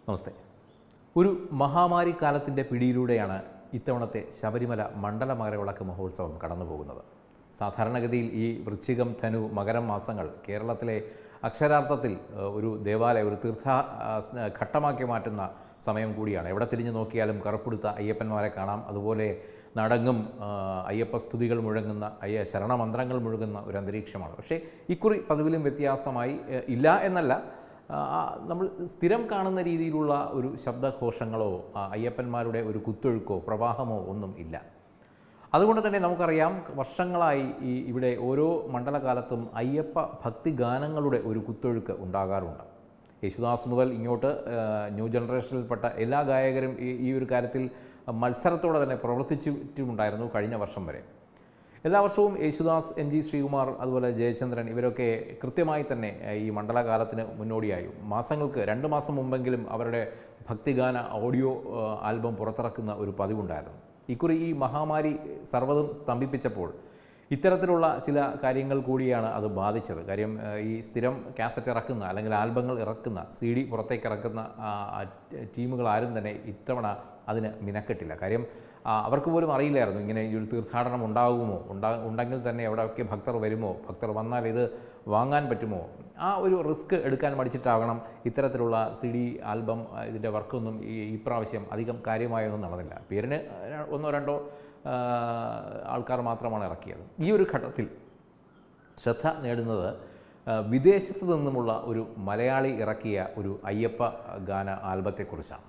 നമസ്തേ ഒരു മഹാമാരി കാലത്തിൻ്റെ പിടിയിലൂടെയാണ് ഇത്തവണത്തെ ശബരിമല മണ്ഡല മകരവിളക്ക് മഹോത്സവം കടന്നു പോകുന്നത് സാധാരണഗതിയിൽ ഈ വൃശ്ചികം ധനു മകരം മാസങ്ങൾ കേരളത്തിലെ അക്ഷരാർത്ഥത്തിൽ ഏഹ്, ഒരു ദേവാലയ ഒരു തീർത്ഥ ആ, സ്- ഘട്ടമാക്കി മാറ്റുന്ന സമയം കൂടിയാണ് എവിടെ തിരിഞ്ഞു നോക്കിയാലും കറുപ്പെടുത്ത അയ്യപ്പന്മാരെ കാണാം അതുപോലെ നടങ്ങും ആ, അയ്യപ്പ സ്തുതികൾ മുഴങ്ങുന്ന അയ്യ ശരണമന്ത്രങ്ങൾ മുഴങ്ങുന്ന ഒരു അന്തരീക്ഷമാണ് പക്ഷേ ഇക്കുറി പതിവിലും വ്യത്യാസമായി ഏഹ്, ഇല്ല എന്നല്ല ആ, നമ്മൾ സ്ഥിരം കാണുന്ന രീതിയിലുള്ള ഒരു ശബ്ദഘോഷങ്ങളോ ആ, അയ്യപ്പന്മാരുടെ ഒരു കുത്തൊഴുക്കോ പ്രവാഹമോ ഒന്നും ഇല്ല അതുകൊണ്ട് തന്നെ നമുക്കറിയാം വർഷങ്ങളായി ഈ ഇവിടെ ഓരോ മണ്ഡലകാലത്തും അയ്യപ്പ ഭക്തി ഗാനങ്ങളുടെ ഒരു കുത്തൊഴുക്ക് ഉണ്ടാകാറുണ്ട് യേശുദാസ് മുതൽ ഇങ്ങോട്ട് ആ, ന്യൂ ജനറേഷനിൽപ്പെട്ട എല്ലാ ഗായകരും ഈ ഈ ഒരു കാര്യത്തിൽ മത്സരത്തോടെ തന്നെ പ്രവർത്തിച്ചിട്ടുമുണ്ടായിരുന്നു കഴിഞ്ഞ വർഷം വരെ എല്ലാ വർഷവും യേശുദാസ് എം ജി ശ്രീകുമാർ അതുപോലെ ജയചന്ദ്രൻ ഇവരൊക്കെ കൃത്യമായി തന്നെ ഏഹ്, ഈ മണ്ഡലകാലത്തിന് മുന്നോടിയായി മാസങ്ങൾക്ക് രണ്ട് മാസം മുമ്പെങ്കിലും അവരുടെ ഭക്തിഗാന ഓഡിയോ ഏഹ്, ആൽബം പുറത്തിറക്കുന്ന ഒരു പതിവുണ്ടായിരുന്നു ഇക്കുറി ഈ മഹാമാരി സർവ്വതും സ്തംഭിപ്പിച്ചപ്പോൾ ഇത്തരത്തിലുള്ള ചില കാര്യങ്ങൾ കൂടിയാണ് അത് ബാധിച്ചത് കാര്യം ഏഹ്, ഈ സ്ഥിരം കാസറ്റ് ഇറക്കുന്ന അല്ലെങ്കിൽ ആൽബങ്ങൾ ഇറക്കുന്ന സി ഡി പുറത്തേക്ക് ഇറക്കുന്ന ആ, ആ, ടീമുകൾ ആരും തന്നെ ഇത്തവണ അതിന് മിനക്കെട്ടില്ല കാര്യം ആ, അവർക്ക് പോലും അറിയില്ലായിരുന്നു ഇങ്ങനെ ഈ ഒരു തീർത്ഥാടനം ഉണ്ടാകുമോ ഉണ്ടാ ഉണ്ടെങ്കിൽ തന്നെ എവിടെയൊക്കെ ഭക്തർ വരുമോ ഭക്തർ വന്നാൽ ഇത് വാങ്ങാൻ പറ്റുമോ ആ ഒരു റിസ്ക് എടുക്കാൻ മടിച്ചിട്ടാകണം ഇത്തരത്തിലുള്ള സി ഡി ആൽബം ആ, ഇതിൻ്റെ വർക്കൊന്നും ഈ ഇപ്രാവശ്യം അധികം കാര്യമായൊന്നും നടന്നില്ല പേരിന് ഒന്നോ രണ്ടോ ആ, ആൾക്കാർ മാത്രമാണ് ഇറക്കിയത് ഈ ഒരു ഘട്ടത്തിൽ ശ്രദ്ധ നേടുന്നത് ആ, വിദേശത്ത് നിന്നുമുള്ള ഒരു മലയാളി ഇറക്കിയ ഒരു അയ്യപ്പ ഗാന ആൽബത്തെക്കുറിച്ചാണ്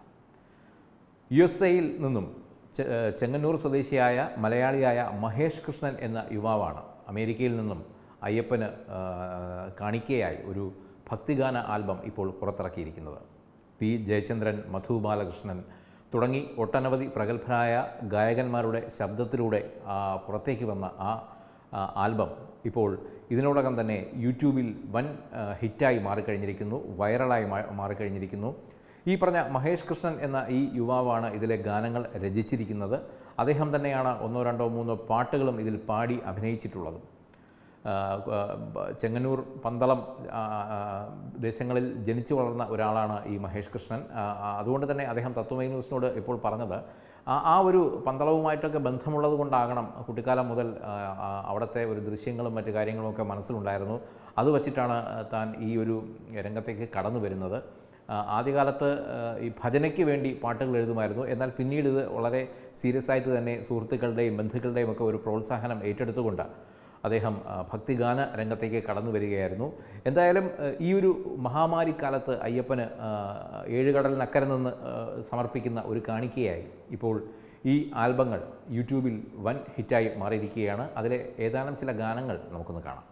യു എസ് എയിൽ നിന്നും ചെ- ഏഹ് ചെങ്ങന്നൂർ സ്വദേശിയായ മലയാളിയായ മഹേഷ് കൃഷ്ണൻ എന്ന യുവാവാണ് അമേരിക്കയിൽ നിന്നും അയ്യപ്പന് ആഹ്, കാണിക്കയായി ഒരു ഭക്തിഗാന ആൽബം ഇപ്പോൾ പുറത്തിറക്കിയിരിക്കുന്നത് പി ജയചന്ദ്രൻ മധു ബാലകൃഷ്ണൻ തുടങ്ങി ഒട്ടനവധി പ്രഗത്ഭരായ ഗായകന്മാരുടെ ശബ്ദത്തിലൂടെ ആ, പുറത്തേക്ക് വന്ന ആ ആ, ആൽബം ഇപ്പോൾ ഇതിനോടകം തന്നെ യൂട്യൂബിൽ വൻ ആ, ഹിറ്റായി മാറിക്കഴിഞ്ഞിരിക്കുന്നു വൈറലായി മാ- മാറിക്കഴിഞ്ഞിരിക്കുന്നു ഈ പറഞ്ഞ മഹേഷ് കൃഷ്ണൻ എന്ന ഈ യുവാവാണ് ഇതിലെ ഗാനങ്ങൾ രചിച്ചിരിക്കുന്നത് അദ്ദേഹം തന്നെയാണ് ഒന്നോ രണ്ടോ മൂന്നോ പാട്ടുകളും ഇതിൽ പാടി അഭിനയിച്ചിട്ടുള്ളത് ആ, ആ, ബ- ചെങ്ങന്നൂർ പന്തളം ആ, ആ, ദേശങ്ങളിൽ ജനിച്ചു വളർന്ന ഒരാളാണ് ഈ മഹേഷ് കൃഷ്ണൻ ആ, ആ, അതുകൊണ്ട് തന്നെ അദ്ദേഹം തത്വമൈ ന്യൂസിനോട് ഇപ്പോൾ പറഞ്ഞത് ആ ആ ഒരു പന്തളവുമായിട്ടൊക്കെ ബന്ധമുള്ളത് കൊണ്ടാകണം കുട്ടിക്കാലം മുതൽ ആ, ആ, അവിടുത്തെ ഒരു ദൃശ്യങ്ങളും മറ്റു കാര്യങ്ങളും ഒക്കെ മനസ്സിലുണ്ടായിരുന്നു അത് വച്ചിട്ടാണ് ആ, താൻ ഈ ഒരു രംഗത്തേക്ക് കടന്നു വരുന്നത് ആ, ആദ്യകാലത്ത് ആ, ഈ ഭജനയ്ക്ക് വേണ്ടി പാട്ടുകൾ എഴുതുമായിരുന്നു എന്നാൽ പിന്നീട് ഇത് വളരെ സീരിയസ് ആയിട്ട് തന്നെ സുഹൃത്തുക്കളുടെയും ബന്ധുക്കളുടെയും ഒക്കെ ഒരു പ്രോത്സാഹനം ഏറ്റെടുത്തുകൊണ്ട് അദ്ദേഹം ആ, ഭക്തിഗാന രംഗത്തേക്ക് കടന്നു വരികയായിരുന്നു എന്തായാലും ആ, ഈ ഒരു മഹാമാരി കാലത്ത് അയ്യപ്പന് ആ, ഏഴുകടലിനക്കരെ നിന്ന് ആ, സമർപ്പിക്കുന്ന ഒരു കാണിക്കയായി ഇപ്പോൾ ഈ ആൽബങ്ങൾ യൂട്യൂബിൽ വൻ ഹിറ്റായി മാറിയിരിക്കുകയാണ് അതിലെ ഏതാനും ചില ഗാനങ്ങൾ നമുക്കൊന്ന് കാണാം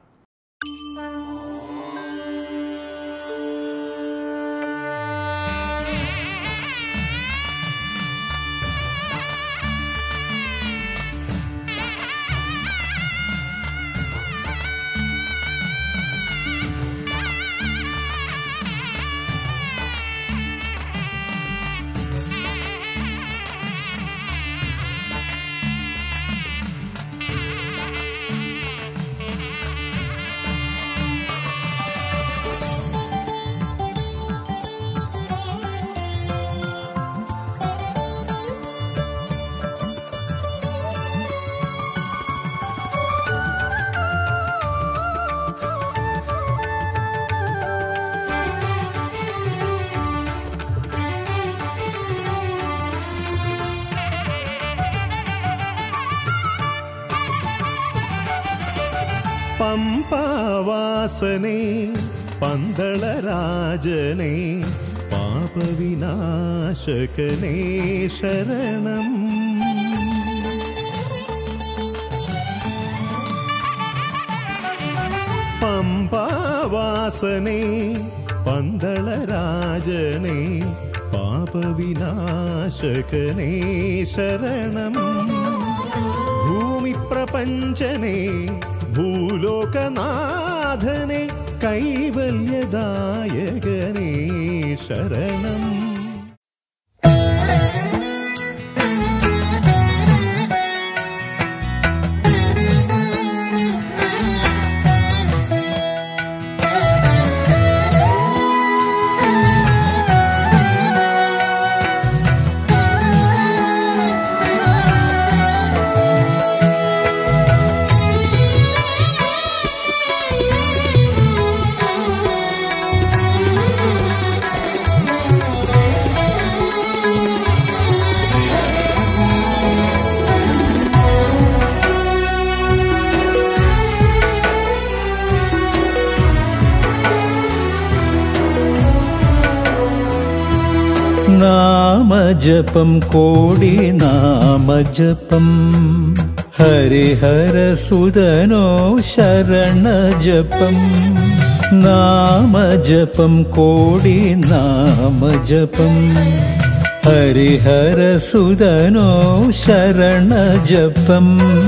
പമ്പാവാസനെ പന്തളരാജനെ പാപവിനാശകനേ ശരണം പമ്പാവാസനെ പന്തളരാജനെ പാപവിനാശകനേ ശരണം ഭൂമിപ്രപഞ്ചനെ ഭൂലോകനാഥനെ കൈവല്യദായകനേ ശരണം Thank you. നാമജപം കോടി നാമജപം ഹരിഹരസുതനോ ശരണജപം നാമജപം കോടി നാമജപം ഹരിഹരസുതനോ ശരണജപം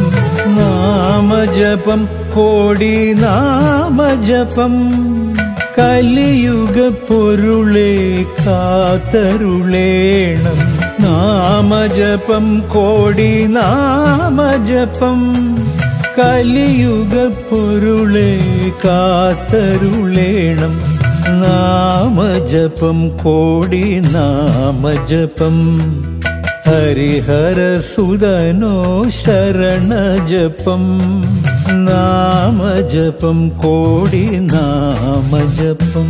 നാമജപം കോടി നാമജപം കലിയുഗ പൊരുളെ കാത്തരുളേണം നാമജപം കോടി നാമജപം കലിയുഗ പൊരുളെ കാത്തരുളേണം നാമജപം കോടി നാമജപം ഹരിഹരസുതനോ ശരണജപം നാമജപം കോടി നാമജപം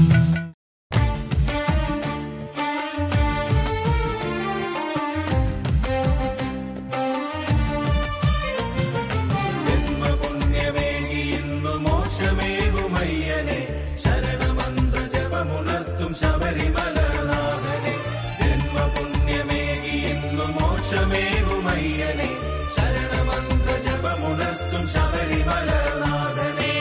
ജന്മപുണ്യമേകി ഇന്നു മോക്ഷമേകുമയ്യനെ ശരണമന്ത്ര ജപമുണർത്തും ശബരിമലനാഥനെ ജന്മപുണ്യമേകി ഇന്നു മോക്ഷമേകുമയ്യനെ ശരണമന്ത്ര ജപമുണർത്തും ശബരിമലനാഥനെ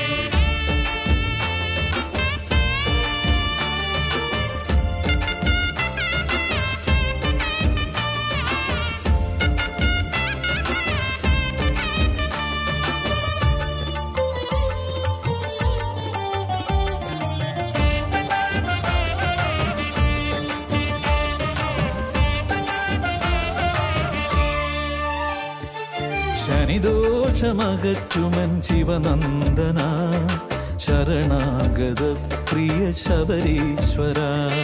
ശനിദോഷമകറ്റുമൻ ശിവനന്ദന ശരണാഗത പ്രിയ ശബരീശ്വര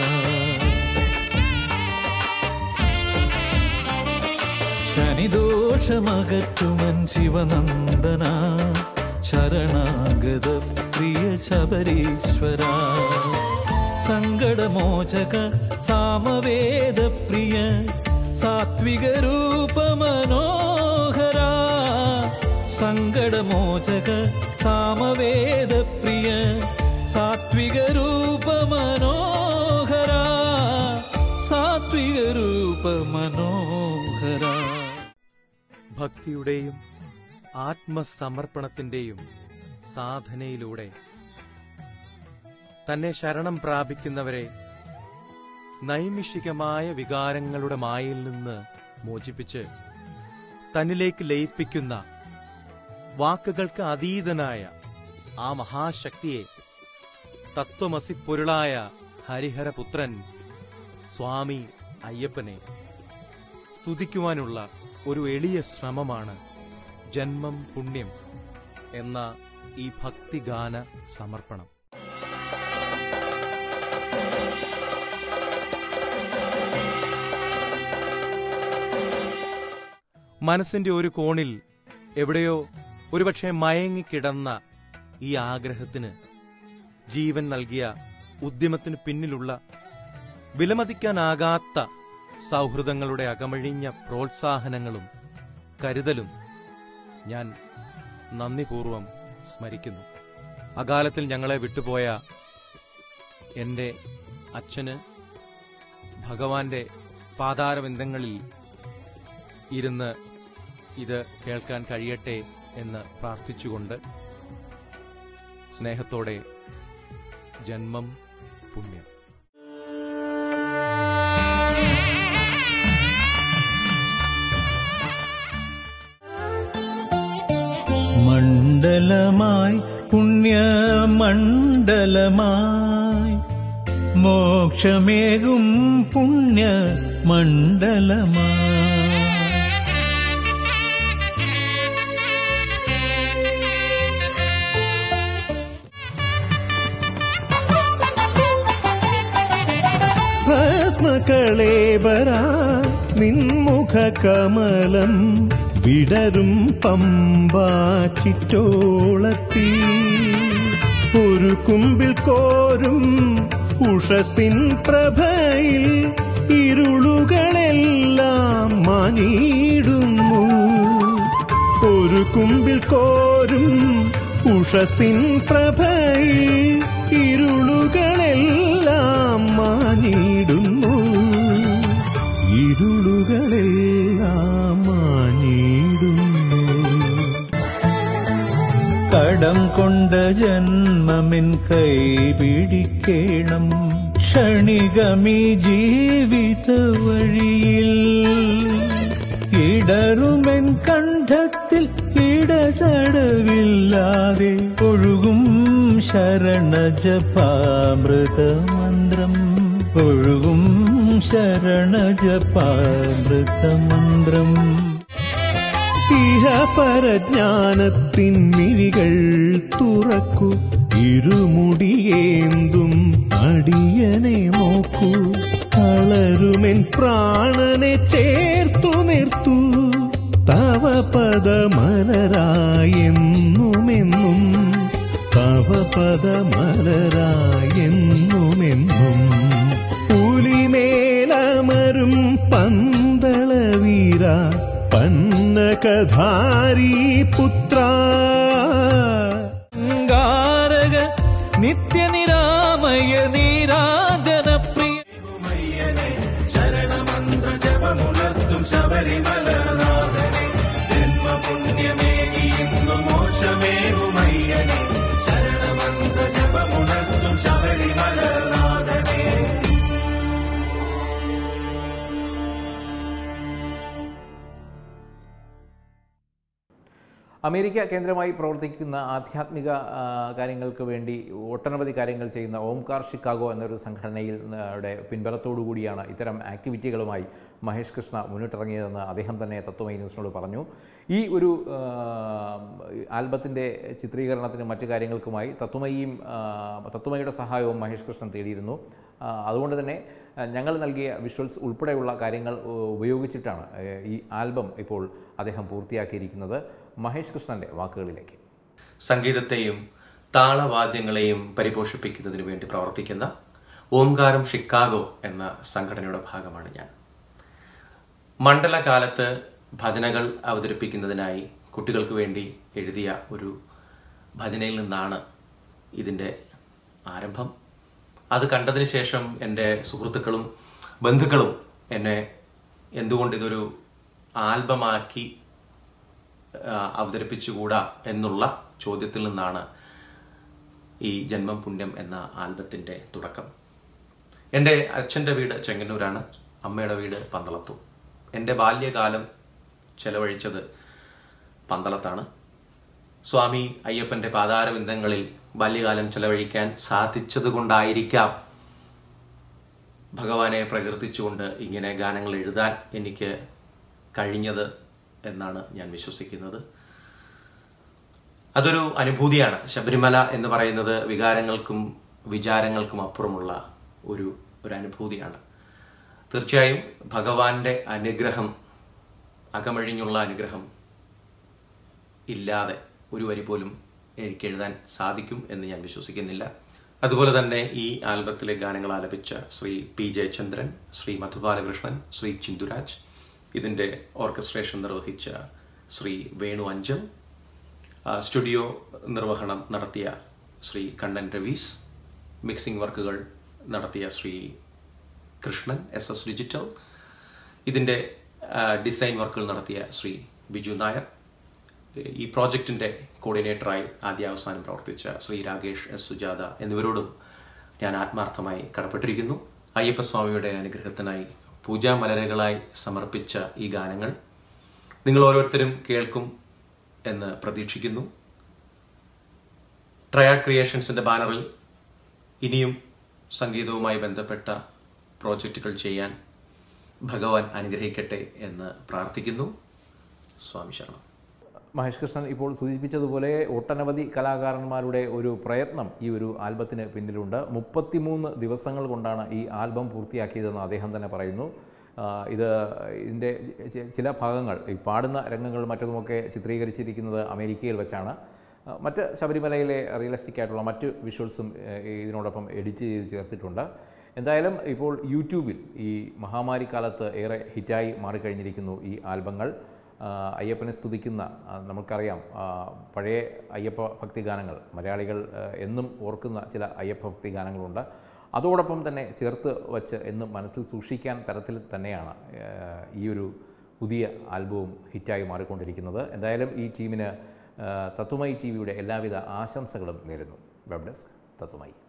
ശനിദോഷമകറ്റുമൻ ശിവനന്ദന ശരണാഗത പ്രിയ ശബരീശ്വര സങ്കടമോചക സാമവേദ പ്രിയ സാത്വിക രൂപ മനോഹര സങ്കടമോചക സാമവേദ പ്രിയ സാത്വിക രൂപ മനോഹര സാത്വിക രൂപ മനോഹര ഭക്തിയുടെയും ആത്മസമർപ്പണത്തിന്റെയും സാധനയിലൂടെ തന്നെ ശരണം പ്രാപിക്കുന്നവരെ നൈമിഷികമായ വികാരങ്ങളുടെ മായയിൽ നിന്ന് മോചിപ്പിച്ച് തന്നിലേക്ക് ലയിപ്പിക്കുന്ന വാക്കുകൾക്ക് അതീതനായ ആ മഹാശക്തിയെ തത്വമസി പൊരുളായ ഹരിഹരപുത്രൻ സ്വാമി അയ്യപ്പനെ സ്തുതിക്കുവാനുള്ള ഒരു എളിയ ശ്രമമാണ് ജന്മം പുണ്യം എന്ന ഈ ഭക്തിഗാന സമർപ്പണം മനസ്സിന്റെ ഒരു കോണിൽ എവിടെയോ ഒരുപക്ഷെ മയങ്ങിക്കിടന്ന ഈ ആഗ്രഹത്തിന് ജീവൻ നൽകിയ ഉദ്യമത്തിന് പിന്നിലുള്ള വിലമതിക്കാനാകാത്ത സൗഹൃദങ്ങളുടെ അകമഴിഞ്ഞ പ്രോത്സാഹനങ്ങളും കരുതലും ഞാൻ നന്ദിപൂർവം സ്മരിക്കുന്നു അകാലത്തിൽ ഞങ്ങളെ വിട്ടുപോയ എൻ്റെ അച്ഛന് ഭഗവാന്റെ പാതാരബന്ധങ്ങളിൽ ഇരുന്ന് ഇത് കേൾക്കാൻ കഴിയട്ടെ എന്ന് പ്രാർത്ഥിച്ചുകൊണ്ട് സ്നേഹത്തോടെ ജന്മം പുണ്യം മണ്ഡലമായി പുണ്യമണ്ഡലമായി മോക്ഷമേകും പുണ്യ മണ്ഡലമായി ഭസ്മകളേബര നിൻമുഖ കമലം വിടരും പമ്പാ ചിറ്റോളത്തി ഒരു കുമ്പിൽ കോരും ഉഷസിൻ പ്രഭയിൽ ഇരുളുകളെല്ലാം മാനിടുന്നു ഒരു കുമ്പിൽ കോരും ഉഷസിൻ പ്രഭയിൽ ഇരുളുകളെല്ലാം മാനിടുന്നു ജന്മമെൻ കൈ പിടിക്കേണം ക്ഷണികമീ ജീവിത വഴിയിൽ ഇടറുമെൻ കണ്ഠത്തിൽ ഇടതടവില്ലാതെ ഒഴുകും ശരണജപാമൃതമന്ത്രം ഒഴുകും ശരണജപാമൃതമന്ത്രം ഇഹ പരജ്ഞാനത്തിൻ മിഴികൾ തുറക്കൂ ഇരുമുടിയേന്തും അടിയനെ നോക്കൂ തളരുമെൻ പ്രാണനെ ചേർത്തു നിർത്തൂ തവ പദമലരായെന്നുമെന്നും തവ പദമലരായെന്നുമെന്നും പുലിമേലമരും പന്തളവീര പന്നകധാരി പുത്ര അങ്കാരക നിത്യനിരാമയ നീരാജനപ്രിയ മയ്യനെ ശരണമന്ത്ര ജപമുണർത്തും ശബരിമലനാഥനെ ജന്മപുണ്യമേകി ഇന്നു മോക്ഷമേകുമയ്യനെ ശരണമന്ത്ര ജപമുണർത്തും ശബരിമലനാഥനെ അമേരിക്ക കേന്ദ്രമായി പ്രവർത്തിക്കുന്ന ആധ്യാത്മിക ആ, കാര്യങ്ങൾക്ക് വേണ്ടി ഒട്ടനവധി കാര്യങ്ങൾ ചെയ്യുന്ന ഓംകാർ ഷിക്കാഗോ എന്നൊരു സംഘടനയിൽ യുടെ പിൻബലത്തോടു കൂടിയാണ് ഇത്തരം ആക്ടിവിറ്റികളുമായി മഹേഷ് കൃഷ്ണ മുന്നിട്ടിറങ്ങിയതെന്ന് അദ്ദേഹം തന്നെ തത്വമൈ ന്യൂസിനോട് പറഞ്ഞു ഈ ഒരു ആ, ആൽബത്തിൻ്റെ ചിത്രീകരണത്തിനും മറ്റു കാര്യങ്ങൾക്കുമായി തത്വമയിയും ആ, തത്വമയിയുടെ സഹായവും മഹേഷ് കൃഷ്ണൻ തേടിയിരുന്നു ആ, അതുകൊണ്ട് തന്നെ ആ, ഞങ്ങൾ നൽകിയ വിഷ്വൽസ് ഉൾപ്പെടെയുള്ള കാര്യങ്ങൾ ഉ, ഉപയോഗിച്ചിട്ടാണ് ഏ, ഈ ആൽബം ഇപ്പോൾ അദ്ദേഹം പൂർത്തിയാക്കിയിരിക്കുന്നത് മഹേഷ് കൃഷ്ണൻ്റെ വാക്കുകളിലേക്ക് സംഗീതത്തെയും താളവാദ്യങ്ങളെയും പരിപോഷിപ്പിക്കുന്നതിന് വേണ്ടി പ്രവർത്തിക്കുന്ന ഓംകാരം ഷിക്കാഗോ എന്ന സംഘടനയുടെ ഭാഗമാണ് ഞാൻ മണ്ഡലകാലത്ത് ഭജനകൾ അവതരിപ്പിക്കുന്നതിനായി കുട്ടികൾക്ക് വേണ്ടി എഴുതിയ ഒരു ഭജനയിൽ നിന്നാണ് ഇതിൻ്റെ ആരംഭം അത് കണ്ടതിന് ശേഷം എൻ്റെ സുഹൃത്തുക്കളും ബന്ധുക്കളും എന്നെ എന്തുകൊണ്ട് ഇതൊരു ആൽബമാക്കി ആ, അവതരിപ്പിച്ചുകൂടാ എന്നുള്ള ചോദ്യത്തിൽ നിന്നാണ് ഈ ജന്മം പുണ്യം എന്ന ആൽബത്തിന്റെ തുടക്കം എൻ്റെ അച്ഛൻ്റെ വീട് ചെങ്ങന്നൂരാണ് അമ്മയുടെ വീട് പന്തളത്തും എൻ്റെ ബാല്യകാലം ചെലവഴിച്ചത് പന്തളത്താണ് സ്വാമി അയ്യപ്പന്റെ പാതാരബിന്ദങ്ങളിൽ ബാല്യകാലം ചെലവഴിക്കാൻ സാധിച്ചത് കൊണ്ടായിരിക്കാം ഭഗവാനെ പ്രകീർത്തിച്ചുകൊണ്ട് ഇങ്ങനെ ഗാനങ്ങൾ എഴുതാൻ എനിക്ക് കഴിഞ്ഞത് എന്നാണ് ഞാൻ വിശ്വസിക്കുന്നത് അതൊരു അനുഭൂതിയാണ് ശബരിമല എന്ന് പറയുന്നത് വികാരങ്ങൾക്കും വിചാരങ്ങൾക്കും അപ്പുറമുള്ള ഒരു ഒരു അനുഭൂതിയാണ് തീർച്ചയായും ഭഗവാന്റെ അനുഗ്രഹം അകമഴിഞ്ഞുള്ള അനുഗ്രഹം ഇല്ലാതെ ഒരു വരി പോലും എനിക്ക് എഴുതാൻ സാധിക്കും എന്ന് ഞാൻ വിശ്വസിക്കുന്നില്ല അതുപോലെ തന്നെ ഈ ആൽബത്തിലെ ഗാനങ്ങൾ ആലപിച്ച ശ്രീ പി ജയചന്ദ്രൻ ശ്രീ മധുബാലകൃഷ്ണൻ ശ്രീ ചിന്തുരാജ് ഇതിന്റെ ഓർക്കസ്ട്രേഷൻ നിർവഹിച്ച ശ്രീ വേണു അഞ്ചൽ ആ, സ്റ്റുഡിയോ നിർവഹണം നടത്തിയ ശ്രീ കണ്ണൻ രവീസ് മിക്സിംഗ് വർക്കുകൾ നടത്തിയ Shri Krishnan S S digital ഇതിന്റെ ആ, ഡിസൈൻ വർക്കുകൾ നടത്തിയ ശ്രീ ബിജു നായർ ഈ പ്രോജക്റ്റിന്റെ കോർഡിനേറ്ററായി ആദ്യാവസാനം പ്രവർത്തിച്ച ശ്രീ രാകേഷ് എസ് സുജാത എന്നിവരോടും ഞാൻ ആത്മാർത്ഥമായി കടപ്പെട്ടിരിക്കുന്നു അയ്യപ്പസ്വാമിയുടെ അനുഗ്രഹത്തിനായി പൂജാമലരുകളായി സമർപ്പിച്ച ഈ ഗാനങ്ങൾ നിങ്ങൾ ഓരോരുത്തരും കേൾക്കും എന്ന് പ്രതീക്ഷിക്കുന്നു ട്രയാഡ് ക്രിയേഷൻസിന്റെ ബാനറിൽ ഇനിയും സംഗീതവുമായി ബന്ധപ്പെട്ട പ്രോജക്റ്റുകൾ ചെയ്യാൻ ഭഗവാൻ അനുഗ്രഹിക്കട്ടെ എന്ന് പ്രാർത്ഥിക്കുന്നു സ്വാമി ശരണം മഹേഷ് കൃഷ്ണൻ ഇപ്പോൾ സൂചിപ്പിച്ചതുപോലെ ഒട്ടനവധി കലാകാരന്മാരുടെ ഒരു പ്രയത്നം ഈ ഒരു ആൽബത്തിന് പിന്നിലുണ്ട് മുപ്പത്തിമൂന്ന് ദിവസങ്ങൾ കൊണ്ടാണ് ഈ ആൽബം പൂർത്തിയാക്കിയതെന്ന് അദ്ദേഹം തന്നെ പറയുന്നു ആ, ഇത് ഇതിൻ്റെ ചി- ചില ഭാഗങ്ങൾ ഈ പാടുന്ന രംഗങ്ങൾ മറ്റതുമൊക്കെ ചിത്രീകരിച്ചിരിക്കുന്നത് അമേരിക്കയിൽ വെച്ചാണ് ആ, മറ്റ് ശബരിമലയിലെ റിയലിസ്റ്റിക് ആയിട്ടുള്ള മറ്റ് വിഷ്വൽസും ഏഹ്, ഇതിനോടൊപ്പം എഡിറ്റ് ചെയ്ത് ചേർത്തിട്ടുണ്ട് എന്തായാലും ഇപ്പോൾ യൂട്യൂബിൽ ഈ മഹാമാരി കാലത്ത് ഏറെ ഹിറ്റായി മാറിക്കഴിഞ്ഞിരിക്കുന്നു ഈ ആൽബങ്ങൾ ആ, അയ്യപ്പനെ സ്തുതിക്കുന്ന ആ, നമുക്കറിയാം ആ, പഴയ അയ്യപ്പ ഭക്തി ഗാനങ്ങൾ മലയാളികൾ ആ, എന്നും ഓർക്കുന്ന ചില അയ്യപ്പ ഭക്തി ഗാനങ്ങളുണ്ട് അതോടൊപ്പം തന്നെ ചേർത്ത് വച്ച് എന്നും മനസ്സിൽ സൂക്ഷിക്കാൻ തരത്തിൽ തന്നെയാണ് ആ, ഈ ഒരു പുതിയ ആൽബവും ഹിറ്റായി മാറിക്കൊണ്ടിരിക്കുന്നത് എന്തായാലും ഈ ടീമിന് തത്തുമൈ ടി വിയുടെ എല്ലാവിധ ആശംസകളും നേരുന്നു വെബ് ഡെസ്ക് തത്തുമൈ